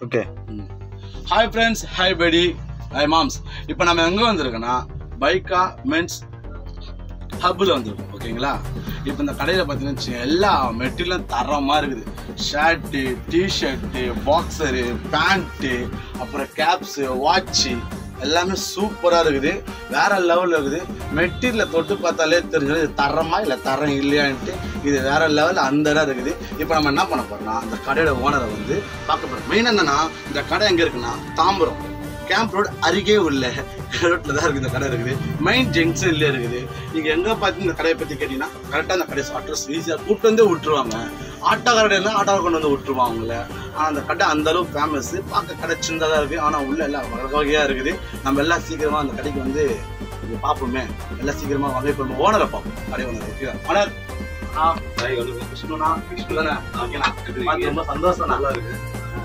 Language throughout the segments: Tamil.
ஓகே ஹாய் ஃப்ரெண்ட்ஸ் ஹாய் பெடி ஹாய் மாம்ஸ் இப்போ நம்ம எங்கே வந்திருக்கோன்னா பைக்கா மென்ஸ் ஹப்பில் வந்திருக்கோம் ஓகேங்களா இப்போ இந்த கடையில் பார்த்தீங்கன்னா வச்சுக்கோங்க, எல்லா மெட்டீரியலும் தரமாக இருக்குது ஷர்ட்டு டிஷர்ட்டு பாக்ஸரு பேண்ட்டு அப்புறம் கேப்ஸு வாட்ச்சு எல்லாமே சூப்பராக இருக்குது வேற லெவலில் இருக்குது மெட்டீரியலை தொட்டு பார்த்தாலே தெரிஞ்சது இது தரமா இல்லை தரம் இல்லையான்ட்டு இது வேற லெவலில் அந்த இடம் இருக்குது இப்போ நம்ம என்ன பண்ண போறோம்னா அந்த கடையோட ஓனரை வந்து பார்க்க போறோம் மெயின் என்னன்னா இந்த கடை எங்கே இருக்குன்னா தாம்பரம் கேம்ப் ரோடு அருகே உள்ள ரோட்டில் தான் இருக்குது இந்த கடை இருக்குது மெயின் ஜங்ஷன்லேயே இருக்குது நீங்கள் எங்கே பார்த்து இந்த கடையை பற்றி கேட்டிங்கன்னா கரெக்டாக அந்த கடை அட்ரஸ் ஈஸியாக கூப்பிட்டு வந்து விட்டுருவாங்க ஆட்டோக்காரர் இருந்தால் ஆட்டோவை கொண்டு வந்து விட்டுருவாங்க அவங்கள ஆனால் அந்த கடை அந்த அளவுக்கு ஃபேமஸ் பார்க்க கடை சின்னதாக இருக்குது ஆனால் உள்ள எல்லாம் வகை வகையாக இருக்குது நம்ம எல்லாம் சீக்கிரமாக அந்த கடைக்கு வந்து இங்க பார்ப்போமே எல்லாம் சீக்கிரமாக வாங்க இப்போ நம்ம ஓனரை பார்ப்போம் கடை ஓனர் ஓகே ஓனர் ஆ விஷ்ணுண்ணா விஷ்ணு தானே ஓகேண்ணா பார்த்து ரொம்ப சந்தோஷம் நல்லா இருக்கு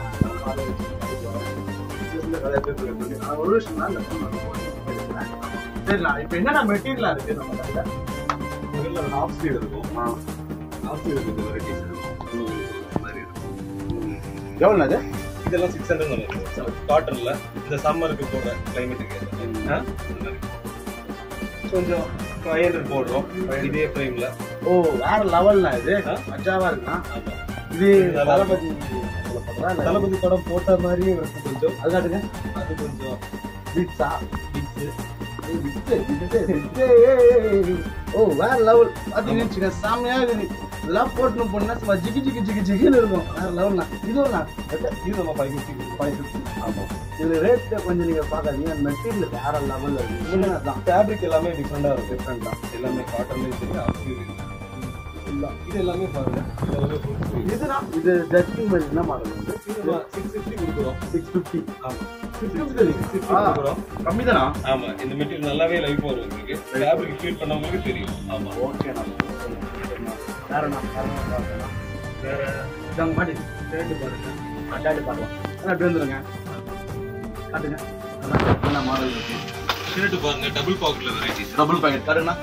ஒரு விஷயம் தான் சரிண்ணா இப்போ என்னென்ன மெட்டீரியலா இருக்கு நம்ம கடையில் ஆஃப் ஸ்லீவ் இருக்கும் ஆஃப் ஸ்லீவ் கொஞ்சம் வெரைட்டிஸ் இருக்கும் இந்த மாதிரி இருக்கும் எவ்வளோ அது இதெல்லாம் சிக்ஸ் ஹண்ட்ரட் இருக்கும் காட்டன்ல இந்த சம்மருக்கு போடுற கிளைமேட்டுக்கு கொஞ்சம் ஃபைவ் ஹண்ட்ரட் போடுறோம் இதே ஃப்ரேம்ல ஓ வேற லெவல்னா இது ஆ? மஜாவா இருக்குண்ணா ஆமா இது நல்லா தளபதி சொல்லப்படுறா இல்லை தளபதி படம் போட்ட மாதிரியே இருக்கும் கொஞ்சம் அது காட்டுங்க அது கொஞ்சம் பீட்ஸா பிக்ஸ் ஓ வேற லெவல் பாத்தீங்கன்னு வச்சுக்க செமையா இருக்குது இதெல்லாம் போட்டுன்னு போனா சும்மா ஜிகி ஜிகி ஜிகி ஜிகின்னு இருக்கும் வேற லெவல்னா இது ஒரு இது நம்ம ஃபைவ் ஃபிஃப்டி ஃபைவ் ஃபிஃப்டி ஆமா இதுல ரேட் கொஞ்சம் நீங்க பாக்காதீங்க மெட்டீரியல் வேற லெவல்ல இருக்கு உண்மையா தான் ஃபேப்ரிக் எல்லாமே டிஃப்ரெண்டா இருக்கும் டிஃப்ரெண்ட் தான் எல்லாமே காட்டன்லயும் சரி ஆஃப் ஸ்லீவ் இது எல்லாமே பாருங்க இது எல்லாமே full sleeve. இதுதான் இது ஜஸ்டிங் மாதிரி என்ன மாடல் வந்து இது நம்ம சிக்ஸ் ஃபிஃப்டி கொடுக்குறோம் சிக்ஸ் ஃபிஃப்டி ஆமா சிக்ஸ் சிக்ஸ் ஃபிஃப்டி கொடுக்குறோம் கம்மி தானா ஆமா இந்த மெட்டீரியல் நல்லாவே லைஃப் வரும் உங்களுக்கு ஃபேப்ரிக் ஃபீல் பண்ணவங்களுக்கு தெரியும் ஆமா ஓகேண்ணா வேறண்ணா வேறண்ணா பார்க்கணும் வேற இதாங்க மாட்டி ஷர்ட் பாருங்க அட்டாடி பார்க்கலாம் அதான் அப்படி வந்துருங்க காட்டுங்க என்ன மாடல் இருக்கு ஷர்ட் பாருங்க டபுள் பாக்கெட்ல வெரைட்டிஸ் டபுள் பாக்கெட் காட்டுண்ணா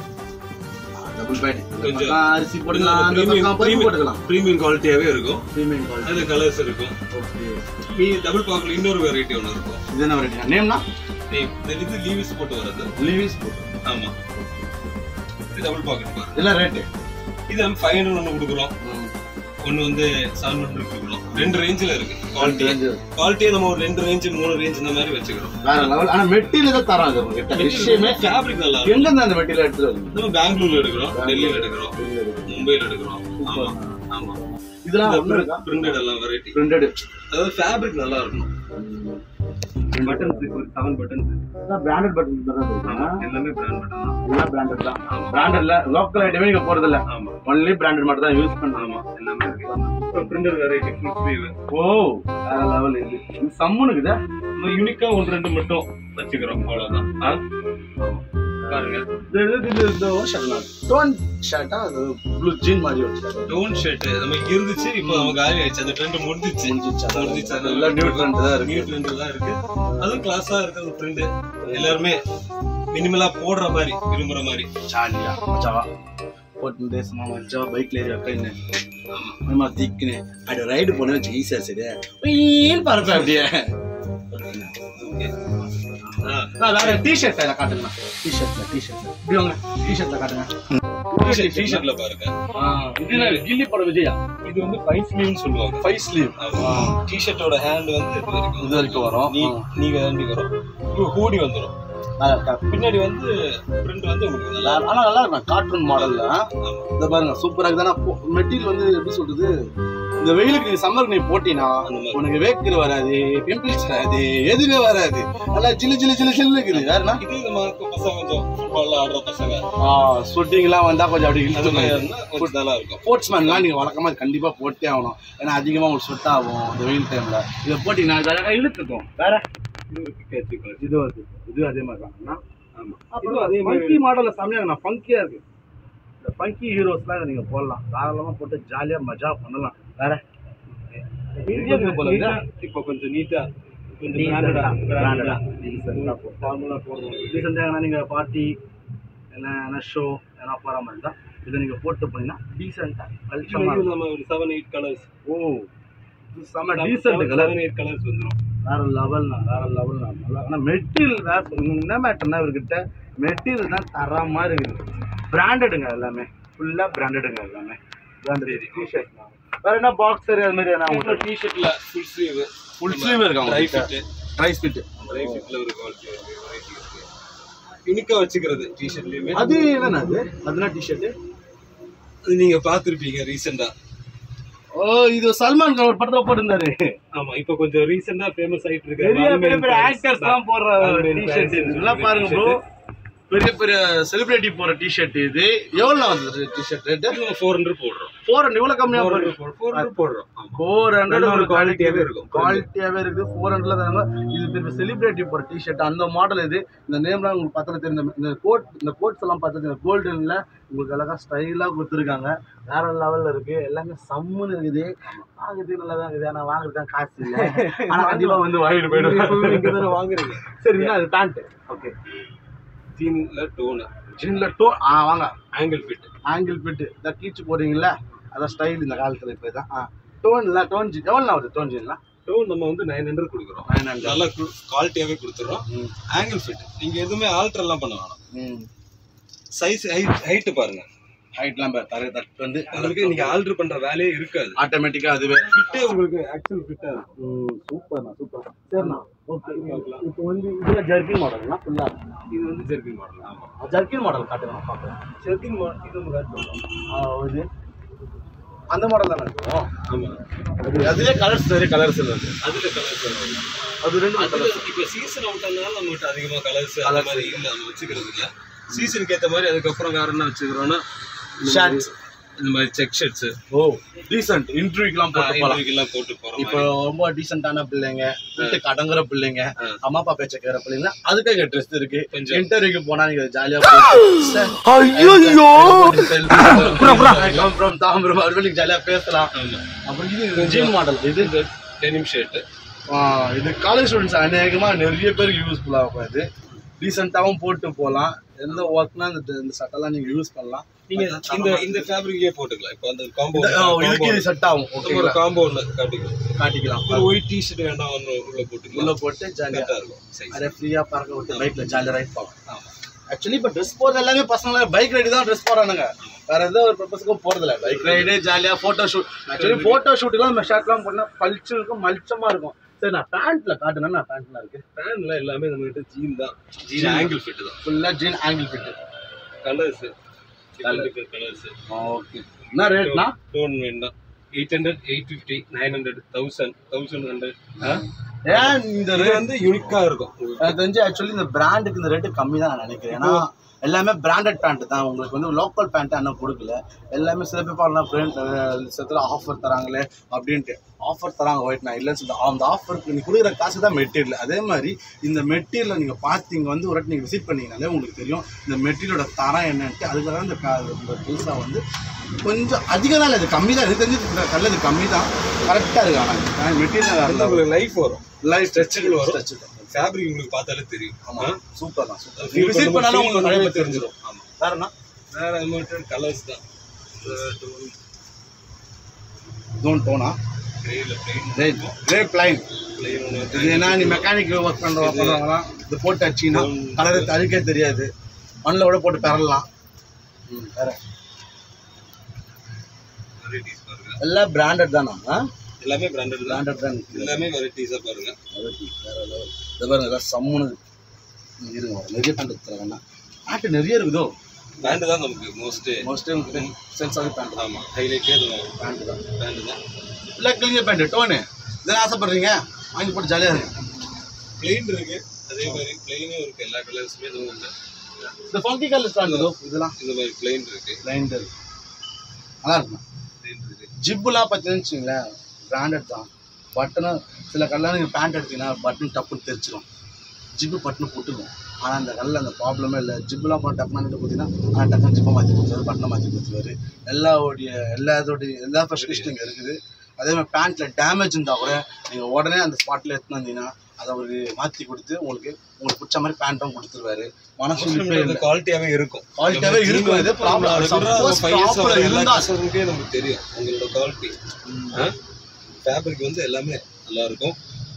டபுள் பாக்கெட் கொஞ்சம் அரிசி போட்டுக்கலாம் அந்த பக்கம் பருப்பு போட்டுக்கலாம் பிரீமியம் குவாலிட்டியாவே இருக்கும் ப்ரீமியம் குவாலிட்டி அது கலர்ஸ் இருக்கும் ஓகே மீ டபுள் பாக்கெட்ல இன்னொரு வெரைட்டி ஒன்று இருக்கும் இது என்ன வெரைட்டி நேம்னா Name. இந்த இது லீவிஸ் போட்டு வர்றது லீவிஸ் போட்டு ஆமா இது டபுள் பாக்கெட் பாருங்க இதெல்லாம் ரேட்டு இது நம்ம ஃபைவ் ஹண்ட்ரட் ஒன்று கொடுக்குறோம் ஒன்று வந்து செவன் ஹண்ட்ரட் கொடுக்குறோம் ரெண்டு ரேஞ்சில் இருக்கு குவாலிட்டி குவாலிட்டியை நம்ம ஒரு ரெண்டு ரேஞ்ச் மூணு ரேஞ்ச் இந்த மாதிரி வச்சுக்கிறோம் வேற லெவல் ஆனா மெட்டீரியல் தான் தராங்க உங்ககிட்ட விஷயமே ஃபேப்ரிக் நல்லா இருக்கும் எங்க இருந்து அந்த மெட்டீரியல் எடுத்துட்டு வரீங்க நம்ம பெங்களூர்ல எடுக்கிறோம் டெல்லியில எடுக்கிறோம் மும்பைல எடுக்கிறோம் ஆமா ஆமா இதெல்லாம் ஒண்ணு இருக்கா பிரிண்டட் எல்லாம் வெரைட்டி பிரிண்டட் அதாவது ஃபேப்ரிக் நல்லா இருக்கும் பட்டன்ஸ் ஒரு செவன் பட்டன்ஸ் பிராண்டட் பட்டன் தான் இருக்காங்க எல்லாமே பிராண்ட் பட்டன் தான் எல்லாம் பிராண்டட் தான் பிராண்டட்ல லோக்கல் ஐட்டமே நீங்க போறது இல்ல ஆமா ஒன்லி பிராண்டட் மட்டும் தான் யூஸ் பண்றாங்க ஆமா எல்லாமே இருக்கு அப்புறம் printed variety full sleeve oh வேற லெவல் இது இது சம்முனுக்குதா நம்ம யூனிக்கா ஒன்று ரெண்டு மட்டும் வச்சுக்கிறோம் அவ்வளவுதான் ஆ? பாருங்க இது இது இது இந்த ஷர்ட் டோன் ஷர்ட்டா அது ப்ளூ ஜீன் மாதிரி வச்சு டோன் ஷர்ட் நமக்கு இருந்துச்சு இப்போ நமக்கு காலி ஆயிடுச்சு அந்த ட்ரெண்ட் முடிஞ்சிச்சு முடிஞ்சிச்சு அது எல்லாம் நியூ ட்ரெண்ட் தான் இருக்கு நியூ ட்ரெண்ட் தான் இருக்கு அதுவும் கிளாஸா இருக்கிறது பிரிண்ட் எல்லாருமே மினிமலா போடுற மாதிரி விரும்புற மாதிரி ஜாலியா மஜாவா போட்டு தேசமா மஜாவா பைக்ல ஏறி உட்காந்து நம்ம திக்குன்னு அப்படி ரைடு போன வச்சு ஈஸியா சரி வீண் பரப்பேன் அப்படியே ஆ, நான் வேற டிஷர்ட் காட்டுங்க டிஷர்ட்ல டிஷர்ட் இப்படி வாங்க டிஷர்ட்ல காட்டுங்க t-shirt- t-shirtல பாருங்க இது கில்லி படம் விஜயா இது வந்து ஃபைவ் ஸ்லீவ்னு சொல்லுவாங்க ஃபைவ் ஸ்லீவ் ஆமா டிஷர்ட்டோட ஹேண்ட் வந்து இது வரைக்கும் இது வரைக்கும் வரும் நீ நீங்க தாண்டி வரும் ஹூடி வந்துரும் பின்னாடி வந்து பிரிண்ட் வந்து உங்களுக்கு நல்லா ஆனா நல்லா இருக்கும் கார்ட்டூன் மாடல்ல ஆமா. இந்த பாருங்க சூப்பரா இருக்குதானா மெட்டீரியல் வந்து எப்படி சொல்றது இந்த வெயிலுக்கு நீ சம்மருக்கு நீ போட்டினா அந்த மாதிரி. உனக்கு வேக்கர் வராது பிம்பிள்ஸ் வராது எதுவுமே வராது நல்லா ஜில்லு ஜில்லு ஜில்லு ஜில்லு இருக்குது வேறனா இது நம்ம பசங்க கொஞ்சம் ஃபுட்பால்ல ஆடுற பசங்க ஷூட்டிங்லாம் வந்தா கொஞ்சம் அப்படி அந்த மாதிரி இழுத்து இருந்தா கொஞ்சம் நல்லா இருக்கும் ஸ்போர்ட்ஸ்மேன்லாம் நீங்க வழக்கமா இது கண்டிப்பா போட்டே ஆகணும் ஏன்னா அதிகமா உங்களுக்கு ஸ்வெட் ஆகும் இந்த வெயில் டைம்ல இதை போட்டீங்கன்னா இது அழகா இழுத்துக்கும் வேற இது ஒரு கிக் வச்சுக்கலாம் இது வருது இது அதே மாதிரி தான் ஆமா அப்புறம் அதே மாதிரி ஃபங்கி மாடல்ல செம்மையா நான் ஃபங்கியா இருக்கு இந்த ஃபங்கி ஹீரோஸ்லாம் இதை நீங்க போடலாம் தாராளமா போட்டு ஜாலியா மஜா பண்ணலாம் வேற இந்தியாவுக்கு போல இல்ல? இப்போ கொஞ்சம் நீட்டா கொஞ்சம் பிராண்டடா பிராண்டடா ஃபார்முலா போடுறோம் ரீசெண்டாக நீங்க பார்ட்டி என்ன ஷோ என்ன போகிற மாதிரி தான் இதை நீங்க போட்டு போனீங்கன்னா டீசெண்டாக இது நம்ம ஒரு செவன் எயிட் கலர்ஸ் ஓ செம்ம decent colour seven eight colours வந்துடும் வேற லெவல் வேற லெவல் நல்லா ஆனால் மெட்டீரியல் வேற என்ன மேட்டர்னா இவர்கிட்ட மெட்டீரியல் தான் தரமா இருக்குது பிராண்டடுங்க எல்லாமே ஃபுல்லா பிராண்டடுங்க எல்லாமே பிராண்டட் டிஷர்ட் வேற என்ன பாக்ஸர் அது மாதிரி என்ன உங்களுக்கு டிஷர்ட்ல ஃபுல் ஸ்லீவ் ஃபுல் ஸ்லீவ் இருக்கு ட்ரை அவங்க ஃபிட் ட்ரை ஃபிட் ட்ரை ஃபிட்ல ஒரு குவாலிட்டி இருக்கு variety இருக்கு யூனிக்கா வச்சுக்கிறது டிஷர்ட்லயுமே அது என்னண்ணா அது அதுனா டிஷர்ட் அது நீங்க பாத்திருப்பீங்க ரீசெண்டா ஓ இது சல்மான் கான் ஒரு படத்துல போட்டிருந்தாரு ஆமா இப்போ கொஞ்சம் ரீசெண்டா ஃபேமஸ் ஆயிட்டு இருக்கு பெரிய பெரிய பெரிய ஆக்டர்ஸ் எல்லாம் போடுற Almen டிஷர்ட் Pants இதெல்லாம் பாருங்க ப்ரோ பெரிய பெரிய செலிபிரிட்டி போற டிஷர்ட் இது எவ்வளவு வந்தது டிஷர்ட் ரேட் ஃபோர் ஹண்ட்ரட் போடுறோம் ஃபோர் ஹண்ட்ரட் இவ்வளவு கம்மியா ஃபோர் போடுறோம் ஹண்ட்ரட் ஃபோர் ஹண்ட்ரட் போடுறோம் ஆமா ஃபோர் ஹண்ட்ரட் நல்ல ஒரு ஒரு குவாலிட்டியாவே quality-யாவே இருக்கும் இருக்கும். குவாலிட்டியாவே இருக்குது ஃபோர் ஹண்ட்ரட்ல தாங்க இது பெரிய செலிபிரிட்டி போற டிஷர்ட் அந்த மாடல் இது இந்த நேம்லாம் உங்களுக்கு பத்திர தெரிந்த இந்த கோட் இந்த கோட்ஸ் எல்லாம் பார்த்தது இந்த கோல்டன்ல உங்களுக்கு அழகா ஸ்டைலா கொடுத்துருக்காங்க வேற லெவல்ல இருக்கு எல்லாமே சம்முன்னு இருக்குது வாங்குறதுக்கு நல்லா தான் இருக்குது ஆனா வாங்குறது தான் காசு இல்லை ஆனா கண்டிப்பா வந்து வாங்கிட்டு போயிடுவேன் இங்க தானே வாங்குறீங்க சரி அது பேண்ட் ஓகே ஜீன்ல டோனு ஜின்ல டோ ஆ வாங்க ஆங்கிள் ஃபிட் ஆங்கிள் பிட்டு இந்த கீச்சு போடுறீங்களா அதான் ஸ்டைல் இந்த காலத்துல இப்போ தான் ஆ டோன்ல டோன் ஜின் எவ்வளோ வருது டோன் ஜின்லாம் டோன் நம்ம வந்து நைன் ஹண்ட்ரட் கொடுக்குறோம் நைன் ஹண்ட்ரட் நல்லா குவாலிட்டியாவே கொடுத்துறோம் ம் ஆங்கிள் ஃபிட் நீங்க எதுவுமே ஆல்டர் எல்லாம் பண்ண வேணாம் ம் சைஸ் ஹைட் ஹைட் பாருங்க ஹைட்லாம் தர தட்டு வந்து உங்களுக்கு நீங்க ஆல்டர் பண்ற வேலையே இருக்காது ஆட்டோமேட்டிக்கா அதுவே ஃபிட்டே உங்களுக்கு ஆக்சுவல் ஃபிட்டா இருக்கும் சூப்பர்ண்ணா சூப்பர் சரிண்ணா ஓகே இப்போ வந்து இதில் ஜர்க்கின் மாடல்னா ஃபுல்லாக இது வந்து ஜெர்கின் மாடல் ஆமா ஜர்க்கின் மாடல் காட்டுங்க நான் பார்க்குறேன் ஜெர்கின் மாடல் இது நம்ம காட்டு சொல்றோம் இது அந்த மாடல் தானே இருக்கும் ஆமா அது அதுலேயே கலர்ஸ் நிறைய கலர்ஸ் இருக்கு அதுல கலர்ஸ் அது ரெண்டு அதுல இப்ப சீசன் அவுட்டனால நம்மகிட்ட அதிகமா கலர்ஸ் அந்த மாதிரி இல்ல நம்ம வச்சுக்கிறது இல்ல சீசனுக்கு ஏத்த மாதிரி அதுக்கப்புறம் வேற என்ன வச்சுக்கிறோம்னா இந்த Shirts. மாதிரி- இந்த மாதிரி செக் ஷர்ட்ஸ் ஓ டீசென்ட் இன்டர்வியூக்கெலாம் போட்டு போகலாம் எல்லாம் போட்டு போறோம் இப்போ ரொம்ப டீசென்டான பிள்ளைங்க வீட்டுக்கு அடங்குற பிள்ளைங்க ஆ. அம்மா அப்பா பேச்ச கேட்குற பிள்ளைங்க அதுக்கு இங்க ட்ரெஸ் இருக்கு கொஞ்சம். இன்டர்வியூக்கு போனா நீங்க ஜாலியா தாம்பரம் மறுபடியும் ஜாலியா பேசலாம் ஆமா அப்புறம் இது ஜீன் மாடல் இது இது டெனிம் ஷர்ட் ஆ, இது காலேஜ் ஸ்டூடெண்ட்ஸ் அநேகமா நிறைய பேருக்கு யூஸ்ஃபுல்லா இருக்கும் இது டீசெண்டாவும் போட்டு போகலாம் எந்த ஒர்க்னா இந்த இந்த சட்டெல்லாம் நீங்க யூஸ் பண்ணலாம் நீங்க இந்த இந்த ஃபேப்ரிக்கே போட்டுக்கலாம் இப்போ அந்த காம்போ இந்த- ஆ, இதுக்கு இது செட் ஆகும் ஒரு ஓகேங்களா காம்போ ஒன்று காட்டிக்கலாம் காட்டிக்கலாம் ஒரு ஒயிட் டிஷர்ட் வேணா ஒன்று உள்ள போட்டுக்கலாம் உள்ள போட்டு ஜாலியா கரெக்டாக இருக்கும் சைஸ் நிறைய ஃப்ரீயா பறக்க விட்டு பைக்ல ஜாலியா ரைட் போகலாம் ஆக்சுவலி இப்போ ட்ரெஸ் போறது எல்லாமே பசங்க பைக் ரைடு தான் ட்ரெஸ் போறானுங்க வேற எந்த ஒரு பர்பஸ்க்கும் போறதில்ல பைக் ரைடு ஜாலியா போட்டோ ஷூட் ஆக்சுவலி போட்டோ ஷூட்டுலாம் நம்ம ஷர்ட்லாம் போட்டா பளிச்சு இருக்கும் மலிச்சமா இருக்கும் சரி நான் பேண்ட்ல காட்டுனா நான் பேண்ட்ல இருக்கு பேண்ட்ல எல்லாமே நம்ம கிட்ட ஜீன் தான் ஜீன் ஆங்கிள் ஃபிட் தான் ஃபுல்லா jean angle fit colours colours okay என்ன ரேட்னா டோன் வேண்டாம் eight hundred eight fifty nine hundred thousand thousand hundred ஏன் இந்த இது ரேட் வந்து யூனிக்கா இருக்கும் எனக்கு தெரிஞ்சு ஆக்சுவலி இந்த பிராண்டுக்கு இந்த ரேட்டு கம்மி தான் நான் நினைக்கிறேன் ஏன்னா எல்லாமே பிராண்டட் பேண்ட் தான் உங்களுக்கு வந்து லோக்கல் பேண்ட் இன்னும் கொடுக்கல எல்லாமே சில பேர் பாருங்க ஃப்ரெண்ட் சில ஆஃபர் தராங்களே அப்படின்ட்டு ஆஃபர் தராங்க ஒயிட் நான் இல்லைன்னு சொல்லிட்டு அந்த ஆஃபருக்கு நீ கொடுக்குற காசு தான் மெட்டீரியல் அதே மாதிரி இந்த மெட்டீரியலை நீங்கள் பார்த்தீங்க வந்து ஒரு வாட்டி நீங்கள் விசிட் பண்ணீங்கனாலே உங்களுக்கு தெரியும் இந்த மெட்டீரியலோட தரம் என்னன்ட்டு அதுக்காக இந்த கா இந்த பைசா வந்து கொஞ்சம் அதிகம் தான் இல்லை இது கம்மி தான் எனக்கு தெரிஞ்சு இந்த கல்ல இது கம்மி தான் கரெக்டாக இருக்கு ஆனால் மெட்டீரியல் உங்களுக்கு லைஃப் வரும் லைஃப் Stretchable வரும். ஸ்ட்ரெச்சு ஃபேப்ரிக் உங்களுக்கு பார்த்தாலே தெரியும் ஆமா சூப்பர் தான் சூப்பர் Feel விசிட் பண்ணும்போது பண்ணாலும் feel உங்களுக்கு நிறைய பண்ணும்போது தெரிஞ்சிடும் ஆமா வேற என்ன வேற எமௌண்ட் கலர்ஸ் தான் ஜோன் டோனா கிரேல plain grey grey plain plain ஒன்று இது என்ன நீ மெக்கானிக் ஒர்க் பண்ற பண்றவங்களாம் இது போட்டு அடிச்சிங்கன்னா கலர் அதுக்கே தெரியாது மண்ணில் கூட போட்டு பெறலாம் ம், வேற வெரைட்டிஸ் பாருங்க எல்லாம் பிராண்டட் தானா எல்லாமே பிராண்டட் தான் பிராண்டட் தான் எல்லாமே வெரைட்டிஸா பாருங்க Variety, வேற level. இது பாருங்க எல்லாம் சம்முனது ம், இருங்க ஒரு நிறைய பேண்ட் எடுத்துறாங்கண்ணா பேண்ட் நிறைய இருக்குதோ பேண்ட் தான் நமக்கு மோஸ்ட் மோஸ்ட் டைம் சென்ஸ் ஆகி பேண்ட் தான் ஆமா ஹைலைட்டே அதுவும் பேண்ட் தான் பேண்ட் தான் இல்லை கிளிஞ்ச பேண்ட் டோனு இதெல்லாம் ஆசைப்படுறீங்க வாங்கி போட்டு ஜாலியாக இருக்கு பிளைன் இருக்கு அதே மாதிரி பிளைனும் இருக்கு எல்லா கலர்ஸுமே இதுவும் உண்டு இந்த ஃபங்கி கலர்ஸ் தான் இதோ இதெல்லாம் இந்த மாதிரி பிளைன் இருக்கு லைன் நல்லா இருக்கும் பிளைன் இருக்கு ஜிப்புலாம் பார்த்தீங்கன்னு வச்சுங்களேன் பிராண்டட் தான் பட்டனும் சில கல்லில் நீங்கள் பேண்ட் எடுத்தீங்கன்னா பட்டன் டப்புன்னு தெரிச்சிடும் ஜிப்பு பட்டனு போட்டுக்கும் ஆனால் அந்த கல்லில் அந்த ப்ராப்ளமே இல்லை ஜிப்புலாம் போட்டு டப்புனு பார்த்தீங்கன்னா ஆனால் டக்குனு ஜிப்பை மாற்றி கொடுத்துருவாரு பட்டனை மாற்றி கொடுத்துருவாரு எல்லாவோடைய எல்லாத்தோடைய எல்லா ஃபெசிலிட்டியும் இங்கே இருக்குது அதே மாதிரி பேண்ட்டில் டேமேஜ் இருந்தால் கூட நீங்கள் உடனே அந்த ஸ்பாட்டில் எடுத்துன்னு வந்தீங்கன்னா அதை ஒரு மாற்றி கொடுத்து உங்களுக்கு உங்களுக்கு பிடிச்ச மாதிரி பேண்ட்டும் கொடுத்துருவாரு மனசு விருப்பமே இல்லை குவாலிட்டியாவே இருக்கும் குவாலிட்டியாவே இருக்கும் இது ப்ராப்ளம் சப்போஸ் ப்ராப்ளம் இருந்தால் நமக்கு தெரியும் உங்களோட குவாலிட்டி ஃபேப்ரிக் வந்து எல்லாமே நல்லா இருக்கும்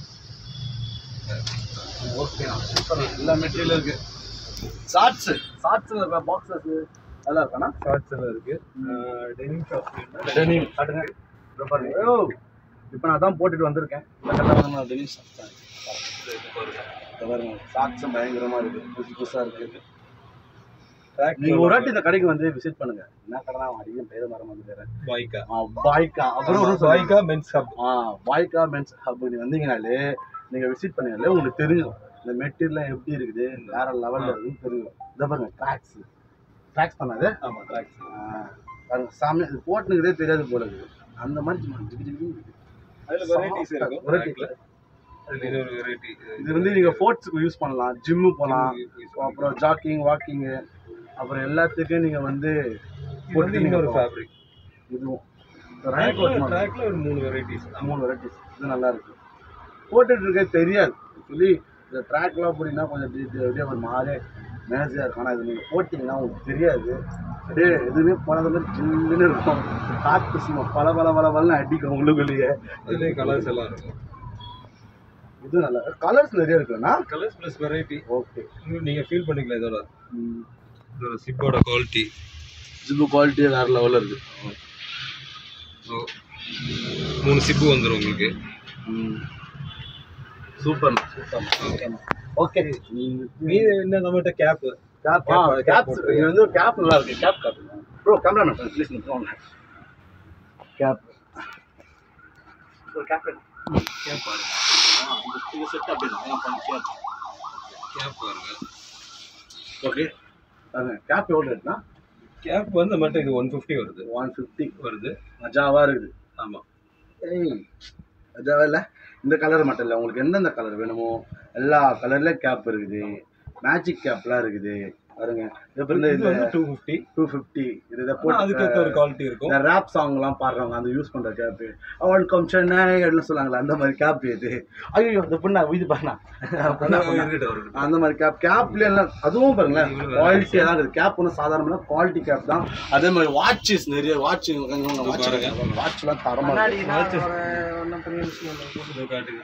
ஓகே சூப்பர் எல்லா மெட்டீரியல் இருக்கு ஷார்ட்ஸ் ஷார்ட்ஸ் இருக்க பாக்ஸஸ் அதெல்லாம் இருக்கானா ஷார்ட்ஸ் எல்லாம் இருக்கு டெனிம் ஷாப் டெனிம் காட்டுங்க இதோ பாருங்க ஓ இப்போ நான் தான் போட்டுட்டு வந்திருக்கேன் இந்த கல்ல வந்து நான் டெனிம் ஷார்ட்ஸ் தான் இதை பாருங்க ஷார்ட்ஸும் பயங்கரமா இருக்கு புதுசு புதுசா இருக்கு நீங்க ஒரு வாட்டி இந்த கடைக்கு வந்து விசிட் பண்ணுங்க என்ன கடை நான் அதிகம் பேர் மரம் வந்து வேற பாய்க்கா பாய்க்கா அப்புறம் ஒரு பாய்க்கா மென்ஸ் ஹப் ஆ பாய்கா மென்ஸ் ஹப் நீ வந்தீங்கனாலே நீங்க விசிட் பண்ணீங்கனாலே உங்களுக்கு தெரியும் இந்த மெட்டீரியல் எப்படி இருக்குது வேற லெவல்ல இருக்குன்னு தெரியும் இதை பாருங்க ட்ராக்ஸ் ட்ராக்ஸ் பண்ணாது ஆமா ட்ராக்ஸ் பாருங்க சாமி இது போட்டுனுக்கிறதே தெரியாது போல இருக்குது அந்த மாதிரி சும்மா ஜிகி ஜிகின்னு இருக்கு. அதுல வெரைட்டிஸ் இருக்கும் Variety. Rackல. அதுல இது ஒரு வெரைட்டி இது வந்து நீங்க ஸ்போர்ட்ஸ்க்கு யூஸ் பண்ணலாம் ஜிம்மு போகலாம் அப்புறம் ஜாக்கிங் வாக்கிங்கு அப்புறம் எல்லாத்துக்கும் நீங்க வந்து இது வந்து இன்னொரு ஃபேப்ரிக் இதுவும் ரேங்க் ஓட் பண்ணலாம். ட்ராக்ல ஒரு மூணு வெரைட்டிஸ் மூணு வெரைட்டிஸ் இது நல்லா இருக்கு போட்டுட்டு இருக்க தெரியாது சொல்லி இந்த ட்ராக்லாம் போட்டிங்கன்னா கொஞ்சம் டி- டி- அப்படியே ஒரு மாதிரி மேனேஜாக இருக்கும் ஆனால் இது நீங்கள் போட்டிங்கன்னா உங்களுக்கு தெரியாது அப்படியே எதுவுமே போனது மாதிரி ஜில்லுன்னு இருக்கும் காற்று சும்மா பல பல பல பலன்னு அடிக்கும் உள்ளுக்குள்ளேயே அதுலயே கலர்ஸ் எல்லாம் இருக்கும் இது நல்லா கலர்ஸ் நிறைய இருக்குண்ணா கலர்ஸ் பிளஸ் வெரைட்டி ஓகே நீங்க ஃபீல் பண்ணிக்கலாம் இதோட இதோட சிப்போட குவாலிட்டி ஜிப்பு குவாலிட்டி வேறு லெவலில் இருக்கு ஸோ மூணு சிப்பு வந்துடும் உங்களுக்கு சூப்பர் சூப்பர் ஓகே நீ என்ன நம்மகிட்ட கேப் கேப் கேப் இது வந்து கேப் நல்லா இருக்கு கேப் காட்டுங்க ப்ரோ கேமரா ப்ளீஸ் நிற்க கேப் கேப் கேப் பாருங்க இது செட் அப்படின்னா கேப் கேப் பாருங்க ஓகே கேப் எவ்வளோ ரேட்னா கேப் வந்து நம்மகிட்ட இது ஒன் ஃபிஃப்டி வருது ஒன் ஃபிஃப்டி வருது மஜாவாக இருக்குது ஆமா ஏய் மஜாவா இல்லை இந்த கலர் மட்டும் இல்லை உங்களுக்கு எந்தெந்த கலர் வேணுமோ எல்லா கலர்லேயும் கேப் இருக்குது மேஜிக் கேப்லாம் இருக்குது பாருங்க இது அப்புறம் இது இந்த வந்து டூ ஃபிஃப்டி டூ ஃபிஃப்டி இது இதை போட்டு அதுக்கேற்ற ஒரு குவாலிட்டி இருக்கும் இந்த ரேப் சாங்லாம் பாடுறவங்க அந்த யூஸ் பண்ற கேப் வெல்கம் சென்னை அப்படின்னு சொல்லுவாங்களே அந்த மாதிரி கேப் இது ஐயோ இந்த பொண்ணா இது பண்ணா இருக்கட்டும், இருக்கட்டும். அந்த மாதிரி கேப் கேப்ல எல்லாம் அதுவும் பாருங்களேன் குவாலிட்டியாக தான் இருக்குது கேப் ஒன்றும் சாதாரணமான குவாலிட்டி கேப் தான் அதே மாதிரி வாட்சஸ் நிறைய வாட்ச் வாட்ச் வாட்ச்லாம் தரமா இருக்கு. இதோ காட்டுங்க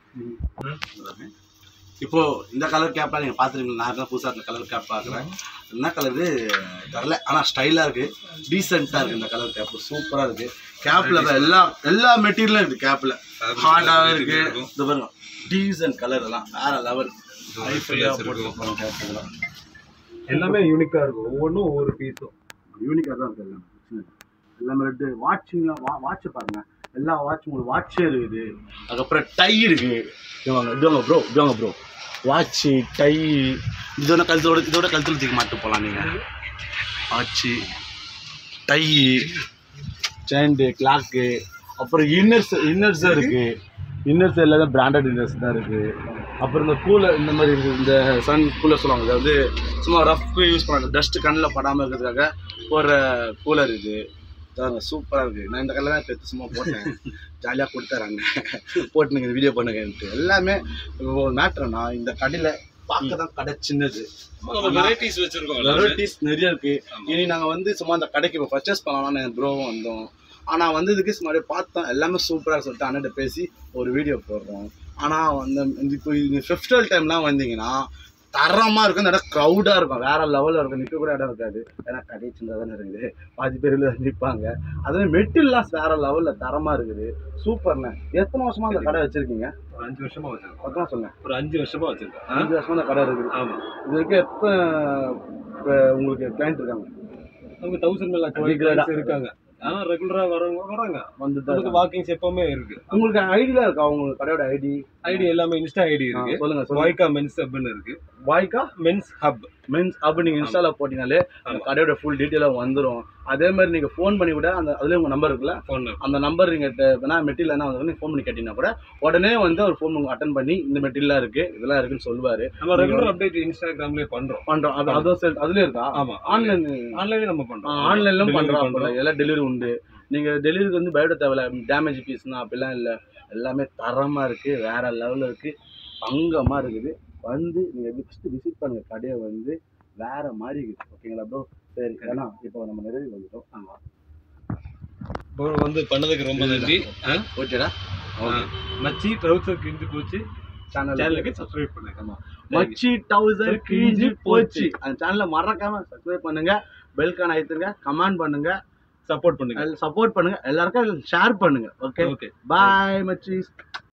இப்போ இந்த கலர் கேப்லாம் நீங்க பாத்துருக்கீங்க நான் தான் புதுசா இந்த கலர் கேப் பாக்குறேன் என்ன கலரு தெரில ஆனா ஸ்டைலா இருக்கு டீசெண்டா இருக்கு இந்த கலர் கேப் சூப்பரா இருக்கு கேப்ல எல்லா எல்லா மெட்டீரியலும் இருக்கு கேப்ல Fabric ஹார்டாவே இருக்கு இருக்கும். இது பாருங்க டீசென்ட் கலர் எல்லாம் வேற லெவல் Frills இருக்கும். எல்லாமே யூனிக்கா இருக்கும் ஒவ்வொன்றும் ஒவ்வொரு பீஸும் யூனிக்காக தான் இருக்கு எல்லாமே பிரச்சனை இல்லை. எல்லாமே ரெட்டு வாட்சிங்லாம் வா வாட்ச் பாருங்க எல்லா வாட்ச் உங்களுக்கு வாட்சே இருக்குது அதுக்கப்புறம் டை இருக்கு இதுவாங்க இதுவாங்க ப்ரோ இதுவாங்க ப்ரோ வாட்சு டை இதோட கழுத்தோட இதோட கழுத்துல தூக்கி மாட்டு போகலாம் நீங்கள் வாட்சு டை சேண்டு கிளாக்கு அப்புறம் இன்னர்ஸ் இன்னர்ஸ் இருக்கு இன்னர்ஸ் எல்லாமே பிராண்டட் இன்னர்ஸ் தான் இருக்கு அப்புறம் இந்த கூலர் இந்த மாதிரி இருக்கு இந்த சன் கூலர் சொல்லுவாங்க இது வந்து சும்மா ரஃப்க்கு யூஸ் பண்ணாங்க டஸ்ட் கண்ணில் படாமல் இருக்கிறதுக்காக ஒரு கூலர் இது சூப்பராக இருக்குது நான் இந்த கல்ல தான் எடுத்து சும்மா போட்டேன் ஜாலியாக கொடுத்தாராங்க போட்டுனுங்க வீடியோ பண்ணுங்கன்ட்டு எல்லாமே ஒரு மேட்ருனா இந்த கடையில் பார்க்க தான் கடை சின்னது வெரைட்டிஸ் வச்சிருக்கோம் எல்லாமே. வெரைட்டிஸ் நிறைய இருக்கு இனி நாங்கள் வந்து சும்மா அந்த கடைக்கு இப்போ பர்ச்சேஸ் பண்ணலாம்னு என் ப்ரோவும் வந்தோம் ஆனால் வந்ததுக்கு சும்மா பார்த்தோம் எல்லாமே சூப்பராக சொல்லிட்டு அண்ணன் பேசி ஒரு வீடியோ போடுறோம் ஆனால் அந்த இப்போ இந்த ஃபெஸ்டிவல் டைம்லாம் வந்தீங்கன்னா தரமாக இருக்கும் இந்த இடம் க்ரௌடாக இருக்கும் வேற லெவலில் இருக்கும் நிற்க கூட இடம் இருக்காது ஏன்னா கடை சின்னதாக தானே இருக்குது பாதி பேர் நிற்பாங்க அதே மெட்டீரியல்லாம் வேற லெவலில் தரமாக இருக்குது சூப்பர்ண்ணே எத்தனை வருஷமா அந்த கடை வச்சிருக்கீங்க ஒரு அஞ்சு வருஷமா வச்சிருக்கோம் பத்தமா சொல்லுங்க ஒரு அஞ்சு வருஷமா வச்சிருக்கோம் அஞ்சு வருஷமா அந்த கடை இருக்குது ஆமா இது வரைக்கும் எத்தனை இப்போ உங்களுக்கு கிளைண்ட் இருக்காங்க நமக்கு தௌசண்ட் மேல Regular ஆ. clients இருக்காங்க ஆனா ரெகுலரா வரவங்க வராங்க வந்து நமக்கு வாக்கிங்ஸ் எப்பவுமே இருக்கு உங்களுக்கு ஐடியா இருக்கா உங்க கடையோட ஐடி ஐடி எல்லாமே இன்ஸ்டா ஐடி இருக்கு சொல்லுங்க சொல்லுங்க வாய்க்கா மென்ஸ் ஹப்னு இருக்கு பாய்க்கா மென்ஸ் ஹப் மென்ஸ் அப்படி நீங்க இன்ஸ்டால போட்டீங்கனாலே அந்த ஆமா. கடையோட ஃபுல் டீட்டெயிலாக வந்துரும் அதே மாதிரி நீங்க ஃபோன் பண்ணி கூட அந்த அதுல உங்க நம்பர் இருக்குல்ல ஃபோன் அந்த நம்பர் நீங்க வேணா மெட்டீரியல் என்ன வந்து ஃபோன் பண்ணி கேட்டீங்கன்னா கூட உடனே வந்து ஒரு ஃபோன் அட்டன் பண்ணி இந்த மெட்டீரியலா இருக்கு இதெல்லாம் இருக்குன்னு சொல்லுவாரு நம்ம ரெகுலர் அப்டேட் இன்ஸ்டாகிராம்லயே பண்றோம் பண்றோம் அது அதுவும் சரி அதுலயும் இருக்கா ஆமா ஆன்லைன் ஆன்லைன்லயே நம்ம பண்றோம் ஆன்லைன்லும் Delivery பண்றோம் பண்றோம். அப்போ எல்லாம் டெலிவரி உண்டு நீங்க டெலிவரிக்கு வந்து பயப்பட தேவையில்ல டேமேஜ் பீஸ்னா அப்படிலாம் இல்லை எல்லாமே தரமா இருக்கு வேற லெவல்ல இருக்கு தங்கமா இருக்குது வந்து நீங்க ஃபஸ்ட்டு விசிட் பண்ணுங்க கடையை வந்து வேற மாதிரி இருக்குது ஓகேங்களா ப்ரோ சரி ஏன்னா இப்போ நம்ம நிறைவு வந்துட்டோம் ஆமா bro வந்து பண்ணதுக்கு ரொம்ப நன்றி ஆ? ஓகேடா ஆ. மச்சி ட்ரௌசர் கிழிஞ்சு போச்சு சேனல் சேனலுக்கு சப்ஸ்கிரைப் பண்ணுங்க மச்சி டவுசர் கிழிஞ்சு போச்சு அந்த சேனலை மறக்காம சப்ஸ்கிரைப் பண்ணுங்க பெல்கான் அழுத்துங்க கமெண்ட் பண்ணுங்க சப்போர்ட் பண்ணுங்க சப்போர்ட் பண்ணுங்க எல்லாருக்கும் ஷேர் பண்ணுங்க ஓகே ஓகே பாய் மச்சி